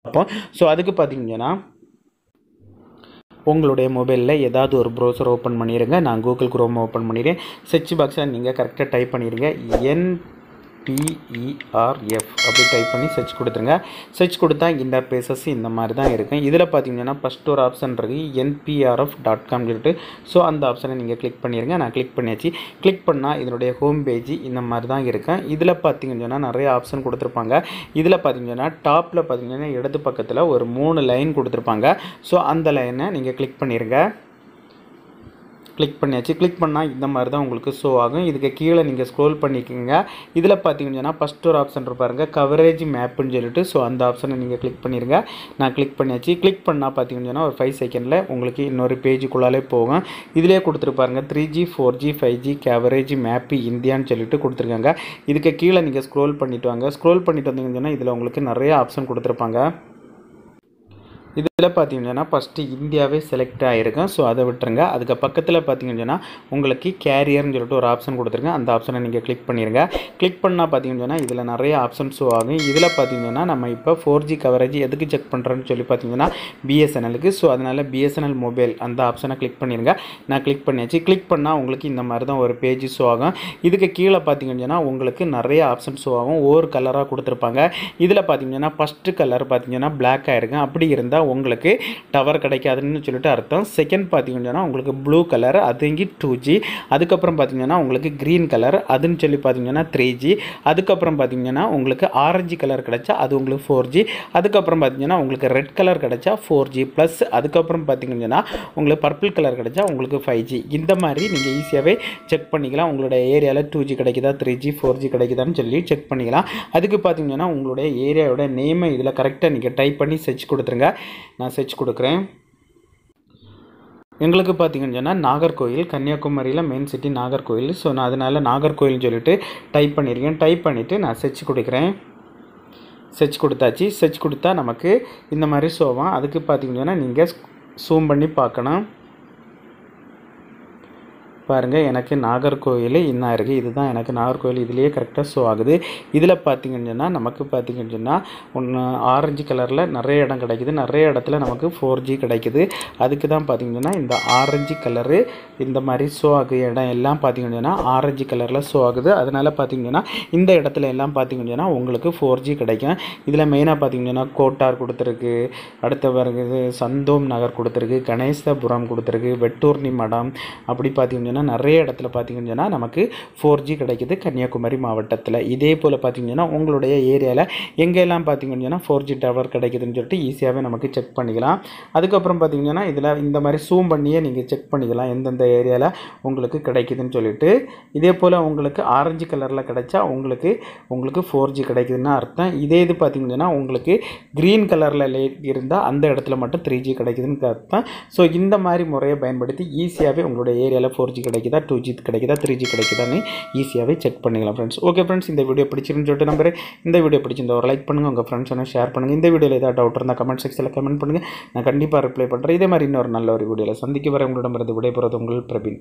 பார்ப்போம் ஸோ அதுக்கு பார்த்தீங்கன்னா உங்களுடைய மொபைலில் ஏதாவது ஒரு ப்ரௌசர் ஓப்பன் பண்ணிடுங்க நான் கூகுள் குரோம் ஓப்பன் பண்ணிடுறேன் சர்ச் பாக்ஸில் நீங்கள் கரெக்டாக டைப் பண்ணிடுங்க என் பிஇஆர்எஃப் அப்படி டைப் பண்ணி சர்ச் கொடுத்துருங்க சர்ச் கொடுத்தா இந்த பேசஸ் இந்த மாதிரி தான் இருக்கும் இதில் பார்த்தீங்கன்னா ஃபஸ்ட் ஒரு ஆப்ஷன் இருக்குது என்பிஆர்எஃப் டாட் காம் சொல்லிட்டு ஸோ அந்த ஆப்ஷனை நீங்கள் கிளிக் பண்ணிடுங்க நான் கிளிக் பண்ணியாச்சு கிளிக் பண்ணால் இதனுடைய ஹோம் பேஜ் இந்த மாதிரி தான் இருக்கும் இதில் பார்த்தீங்கன்னு சொன்னால் நிறைய ஆப்ஷன் கொடுத்துருப்பாங்க இதில் பார்த்தீங்கன்னா டாப்பில் பார்த்தீங்கன்னா இடது பக்கத்தில் ஒரு மூணு லைன் கொடுத்துருப்பாங்க ஸோ அந்த லைனை நீங்கள் கிளிக் பண்ணிடுங்க கிளிக் பண்ணியாச்சு கிளிக் பண்ணால் இந்த மாதிரி தான் உங்களுக்கு ஷோ ஆகும் இதுக்கு கீழே நீங்கள் ஸ்க்ரோல் பண்ணிக்கோங்க இதில் பார்த்தீங்கன்னா ஃபஸ்ட் ஒரு ஆப்ஷன் இருப்பாருங்க கவரேஜ் மேப்புன்னு சொல்லிட்டு ஸோ அந்த ஆப்ஷனை நீங்கள் கிளிக் பண்ணிடுங்க நான் கிளிக் பண்ணியாச்சு கிளிக் பண்ணால் பார்த்தீங்கன்னா ஒரு ஃபைவ் செகண்டில் உங்களுக்கு இன்னொரு பேஜுக்குள்ளாலே போகும் இதிலே கொடுத்துருப்பாருங்க three G four G five G coverage map இந்தியான்னு சொல்லிட்டு கொடுத்துருக்காங்க இதுக்கு கீழே நீங்கள் ஸ்க்ரோல் பண்ணிட்டு வாங்க ஸ்க்ரோல் பண்ணிட்டு வந்தீங்கன்னா இதில் உங்களுக்கு நிறைய ஆப்ஷன் கொடுத்துருப்பாங்க இதில் பார்த்தீங்கன்னா ஃபஸ்ட்டு இந்தியாவே செலக்ட் ஆகிருக்கும் ஸோ அதை விட்டுருங்க அதுக்கு பக்கத்தில் பார்த்தீங்கன்னா உங்களுக்கு கேரியர்னு சொல்லிட்டு ஒரு ஆப்ஷன் கொடுத்துருங்க அந்த ஆப்ஷனை நீங்கள் கிளிக் பண்ணிடுங்க கிளிக் பண்ணால் பார்த்தீங்கன்னா இதில் நிறைய ஆப்ஷன் ஷோ ஆகும் இதில் பார்த்தீங்கன்னா நம்ம இப்போ ஃபோர் ஜி கவரேஜ் எதுக்கு செக் பண்ணுறோன்னு சொல்லி பார்த்தீங்கன்னா பிஎஸ்என்எலுக்கு ஸோ அதனால் பிஎஸ்என்எல் மொபைல் அந்த ஆப்ஷனை கிளிக் பண்ணிடுங்க நான் கிளிக் பண்ணியாச்சு கிளிக் பண்ணால் உங்களுக்கு இந்த மாதிரி தான் ஒரு பேஜ் ஷோ ஆகும் இதுக்கு கீழே பார்த்தீங்கன்னா உங்களுக்கு நிறைய ஆப்ஷன் ஷோ ஆகும் ஒவ்வொரு கலராக கொடுத்துருப்பாங்க இதில் பார்த்தீங்கன்னா ஃபஸ்ட்டு கலர் பார்த்தீங்கன்னா பிளாக் ஆகிருக்கும் அப்படி இருந்தால் உங்களுக்கு டவர் கிடைக்காதுன்னு சொல்லிட்டு அர்த்தம் செகண்ட் பார்த்தீங்கன்னா உங்களுக்கு ப்ளூ கலர் அதுங்கி டூ ஜி அதுக்கப்புறம் பார்த்தீங்கன்னா உங்களுக்கு க்ரீன் கலர் அதுன்னு சொல்லி பார்த்தீங்கன்னா த்ரீ ஜி அதுக்கப்புறம் பார்த்தீங்கன்னா உங்களுக்கு ஆரஞ்சு கலர் கிடைச்சா அது உங்களுக்கு ஃபோர் ஜி அதுக்கப்புறம் பார்த்தீங்கன்னா உங்களுக்கு ரெட் கலர் கிடைச்சா ஃபோர் ஜி ப்ளஸ் அதுக்கப்புறம் பார்த்தீங்கன்னா உங்களுக்கு பர்பிள் கலர் கிடைச்சா உங்களுக்கு ஃபைவ் ஜி இந்த மாதிரி நீங்கள் ஈஸியாகவே செக் பண்ணிக்கலாம் உங்களுடைய ஏரியாவில் டூ ஜி கிடைக்குதா த்ரீ ஜி ஃபோர் ஜி கிடைக்குதான்னு சொல்லி செக் பண்ணிக்கலாம் அதுக்கு பார்த்தீங்கன்னா உங்களுடைய ஏரியாவோட நேமை இதில் கரெக்டாக நீங்கள் டைப் பண்ணி சர்ச் கொடுத்துருங்க நான் சர்ச் கொடுக்குறேன் எங்களுக்கு பார்த்தீங்கன்னு சொன்னால் நாகர்கோயில் கன்னியாகுமரியில் மெயின் சிட்டி நாகர்கோயில் ஸோ நான் அதனால் நாகர்கோயில்னு சொல்லிட்டு டைப் பண்ணியிருக்கேன் டைப் பண்ணிவிட்டு நான் சர்ச் கொடுக்குறேன் சர்ச் கொடுத்தாச்சு சர்ச் கொடுத்தா நமக்கு இந்த மாதிரி ஷோவாம் அதுக்கு பார்த்தீங்கன்னா நீங்கள் ஜூம் பண்ணி பார்க்கணும் பாருங்கள் எனக்கு நாகர்கோவில் இன்னும் இருக்குது இதுதான் எனக்கு நாகர்கோவில் இதுலேயே கரெக்டாக ஷோ ஆகுது இதில் பார்த்தீங்கன்னு சொன்னால் நமக்கு பார்த்தீங்கன்னு சொன்னால் ஒன்று ஆரஞ்சு கலரில் நிறைய இடம் கிடைக்குது நிறைய இடத்துல நமக்கு ஃபோர் ஜி கிடைக்குது அதுக்கு தான் பார்த்தீங்கன்னா இந்த ஆரஞ்சு கலரு இந்த மாதிரி ஷோ ஆகுது இடம் எல்லாம் பார்த்தீங்கன்னா ஆரஞ்சு கலரில் ஷோ ஆகுது அதனால் பார்த்தீங்கன்னா இந்த இடத்துல எல்லாம் பார்த்தீங்கன்னா உங்களுக்கு ஃபோர் ஜி கிடைக்கும் இதில் மெயினாக பார்த்தீங்கன்னா கோட்டார் கொடுத்துருக்கு அடுத்த வருது சந்தோம் நகர் கொடுத்துருக்கு கணேசபுரம் கொடுத்துருக்கு வெட்டூர்ணி மடம் அப்படி பார்த்தீங்கன்னா நிறைய இடத்துல பார்த்தீங்கன்னு சொன்னால் நமக்கு ஃபோர் ஜி கிடைக்குது கன்னியாகுமரி மாவட்டத்தில் இதே போல் பார்த்தீங்கன்னா உங்களுடைய ஏரியாவில் எங்கெல்லாம் பார்த்தீங்கன்னு சொன்னால் ஃபோர் ஜி டவர் கிடைக்குதுன்னு சொல்லிட்டு ஈஸியாகவே நமக்கு செக் பண்ணிக்கலாம் அதுக்கப்புறம் பார்த்தீங்கன்னா இதில் இந்த மாதிரி ஜூம் பண்ணியே நீங்கள் செக் பண்ணிக்கலாம் எந்தெந்த ஏரியாவில் உங்களுக்கு கிடைக்குதுன்னு சொல்லிட்டு இதே போல் உங்களுக்கு ஆரஞ்சு கலரில் கிடைச்சா உங்களுக்கு உங்களுக்கு ஃபோர் ஜி கிடைக்குதுன்னு அர்த்தம் இதே இது பார்த்தீங்கன்னா உங்களுக்கு க்ரீன் கலரில் இருந்தால் அந்த இடத்துல மட்டும் த்ரீ ஜி கிடைக்குதுன்னு அர்த்தம் ஸோ இந்த மாதிரி முறையை பயன்படுத்தி ஈஸியாகவே உங்களுடைய ஏரியாவில் ஃபோர் ஜி கிடைக்குதா டூ ஜி கிடைக்குதா த்ரீ ஜி கிடைக்குதான்னு ஈஸியாகவே செக் பண்ணிக்கலாம் ஃப்ரெண்ட்ஸ் ஓகே ஃப்ரெண்ட்ஸ் இந்த வீடியோ பிடிச்சிருந்து சொல்லிட்டு நம்பர் இந்த வீடியோ பிடிச்சிருந்தா ஒரு லைக் பண்ணுங்கள் உங்கள் ஃப்ரெண்ட்ஸ் ஷேர் பண்ணுங்கள் இந்த வீடியோவில் ஏதாவது டவுட் இருந்தால் கமெண்ட் செக்ஷனில் கமெண்ட் பண்ணுங்கள் நான் கண்டிப்பாக ரிப்ளை பண்ணுறேன் இதே மாதிரி இன்னொரு நல்ல ஒரு வீடியோவில் சந்திக்க வர உங்களிடமிருந்து விடைபெறுவது உங்கள் பிரபீன்